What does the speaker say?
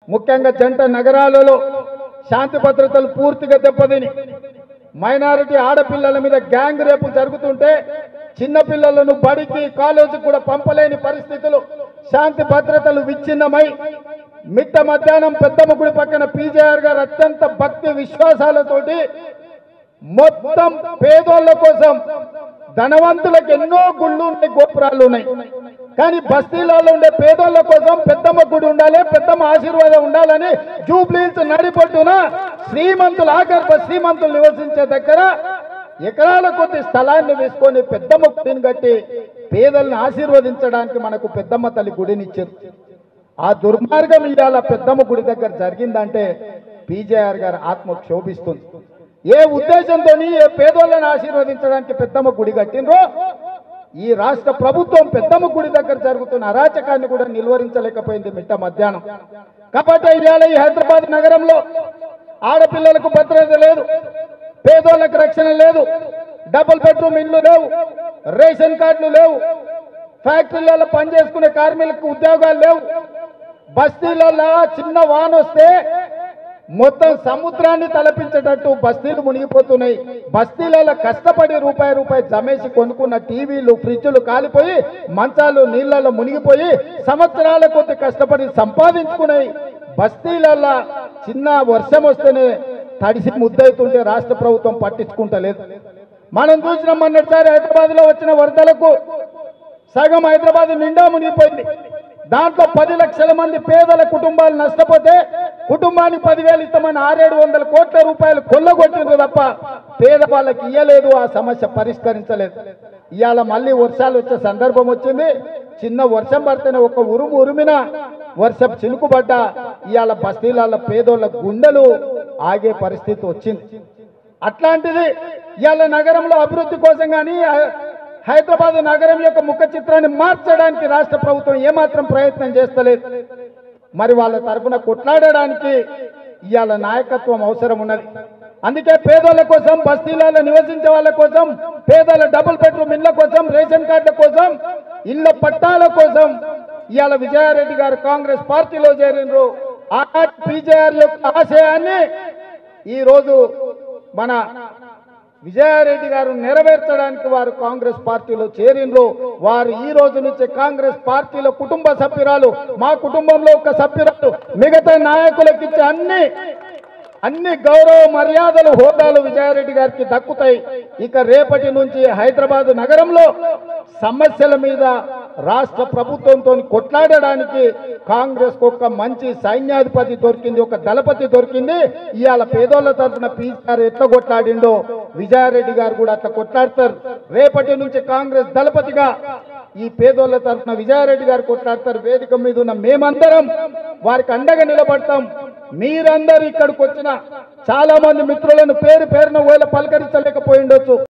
ముఖ్యంగా జంట నగరాలలో శాంతి భద్రతలు పూర్తిగా దెబ్బతిని మైనారిటీ ఆడపిల్లల మీద గ్యాంగ్ రేపు జరుగుతుంటే చిన్న పిల్లలను బడికి కాలేజీకి కూడా పంపలేని పరిస్థితులు శాంతి భద్రతలు విచ్ఛిన్నమై మిట్ట మధ్యాహ్నం పెద్దమ్మ గుడి పక్కన పీజేఆర్ గారు అత్యంత భక్తి విశ్వాసాలతోటి మొత్తం పేదోళ్ళ కోసం ధనవంతులకు ఎన్నో గుళ్ళు ఉన్నాయి గోపురాలు ఉన్నాయి కానీ బస్తీలలో ఉండే పేదోళ్ళ కోసం పెద్దమ్మ గుడి ఉండాలి పెద్దమ్మ ఆశీర్వాదం ఉండాలని జూబ్లీన్స్ నడిపొట్టున శ్రీమంతులు ఆగర్భ శ్రీమంతులు నివసించే దగ్గర ఎకరాల కొద్ది స్థలాన్ని వేసుకొని పెద్దమ్మ గుడిని కట్టి పేదల్ని ఆశీర్వదించడానికి మనకు పెద్దమ్మ తల్లి గుడినిచ్చారు ఆ దుర్మార్గం ఇవాళ పెద్దమ్మ గుడి దగ్గర జరిగిందంటే పీజేఆర్ గారి ఆత్మ క్షోభిస్తుంది ఏ ఉద్దేశంతో ఏ పేదోళ్ళని ఆశీర్వదించడానికి పెద్దమ్మ గుడి కట్టినరో ఈ రాష్ట్ర ప్రభుత్వం పెద్దమ్మ గుడి దగ్గర జరుగుతున్న అరాచకాన్ని కూడా నిలువరించలేకపోయింది మిట్ట మధ్యాహ్నం కాబట్టి ఇవాళ ఈ హైదరాబాద్ నగరంలో ఆడపిల్లలకు భద్రత లేదు పేదోళ్ళకు రక్షణ లేదు డబుల్ బెడ్రూమ్ ఇల్లు లేవు రేషన్ కార్డులు లేవు ఫ్యాక్టరీలలో పనిచేసుకునే కార్మికులకు ఉద్యోగాలు లేవు బస్తీలలో చిన్న వాన వస్తే మొత్తం సముద్రాన్ని తలపించేటట్టు బస్తీలు మునిగిపోతున్నాయి బస్తీలలో కష్టపడి రూపాయి రూపాయి జమేసి కొనుక్కున్న టీవీలు ఫ్రిడ్జ్లు కాలిపోయి మంచాలు నీళ్ళలో మునిగిపోయి సంవత్సరాల కొద్ది కష్టపడి సంపాదించుకున్నాయి బస్తీలలో చిన్న వర్షం వస్తేనే తడిసి ముద్దవుతుంటే రాష్ట్ర ప్రభుత్వం పట్టించుకుంటలేదు మనం చూసినాం మొన్నటిసారి హైదరాబాద్ లో వచ్చిన వరదలకు సగం హైదరాబాద్ నిండా మునిగిపోయింది దాంట్లో పది లక్షల మంది పేదల కుటుంబాలు నష్టపోతే కుటుంబానికి పదివేలు ఇస్తామని ఆరేడు వందల కోట్ల రూపాయలు కొల్లగొట్టిండ్రు తప్ప పేదవాళ్ళకి ఇయ్యలేదు ఆ సమస్య పరిష్కరించలేదు ఇవాళ మళ్ళీ వర్షాలు వచ్చే సందర్భం వచ్చింది చిన్న వర్షం పడితేనే ఒక ఉరుము ఉరిమిన వర్షం చినుకుపడ్డ ఇవాళ బస్తీల పేదోళ్ళ గుండెలు ఆగే పరిస్థితి వచ్చింది అట్లాంటిది ఇవాళ నగరంలో అభివృద్ధి కోసం కానీ హైదరాబాద్ నగరం యొక్క ముఖ చిత్రాన్ని మార్చడానికి రాష్ట్ర ప్రభుత్వం ఏమాత్రం ప్రయత్నం చేస్తలేదు మరి వాళ్ళ తరఫున కొట్లాడడానికి ఇవాళ నాయకత్వం అవసరం ఉన్నది అందుకే పేదోళ్ళ కోసం బస్తీలలో నివసించే వాళ్ళ కోసం పేదల డబుల్ బెడ్రూమ్ ఇళ్ల కోసం రేషన్ కార్డుల కోసం ఇళ్ల పట్టాల కోసం ఇవాళ విజయారెడ్డి గారు కాంగ్రెస్ పార్టీలో చేరినరు ఆనాటి పీజేఆర్ యొక్క ఆశయాన్ని ఈ రోజు మన విజయారెడ్డి గారు నెరవేర్చడానికి వారు కాంగ్రెస్ పార్టీలో చేరినరు వారు ఈ రోజు నుంచి కాంగ్రెస్ పార్టీలో కుటుంబ సభ్యురాలు మా కుటుంబంలో ఒక సభ్యురాలు మిగతా నాయకులకు ఇచ్చే అన్ని అన్ని గౌరవ మర్యాదలు హోదాలు విజయారెడ్డి గారికి దక్కుతాయి ఇక రేపటి నుంచి హైదరాబాద్ నగరంలో సమస్యల మీద రాష్ట్ర ప్రభుత్వంతో కొట్లాడడానికి కాంగ్రెస్ ఒక మంచి సైన్యాధిపతి దొరికింది ఒక దళపతి దొరికింది ఇవాళ పేదోళ్ళ తరఫున పీసీఆర్ ఎట్లా కొట్లాడిండో విజయారెడ్డి గారు కూడా అట్లా కొట్లాడతారు రేపటి నుంచి కాంగ్రెస్ దళపతిగా ఈ పేదోళ్ళ తరఫున విజయారెడ్డి గారు కొట్లాడతారు వేదిక మీద ఉన్న మేమందరం వారికి అండగా నిలబడతాం మీరందరూ ఇక్కడికి వచ్చిన చాలా మంది మిత్రులను పేరు పేరున వేళ పలకరించలేకపోయిండొచ్చు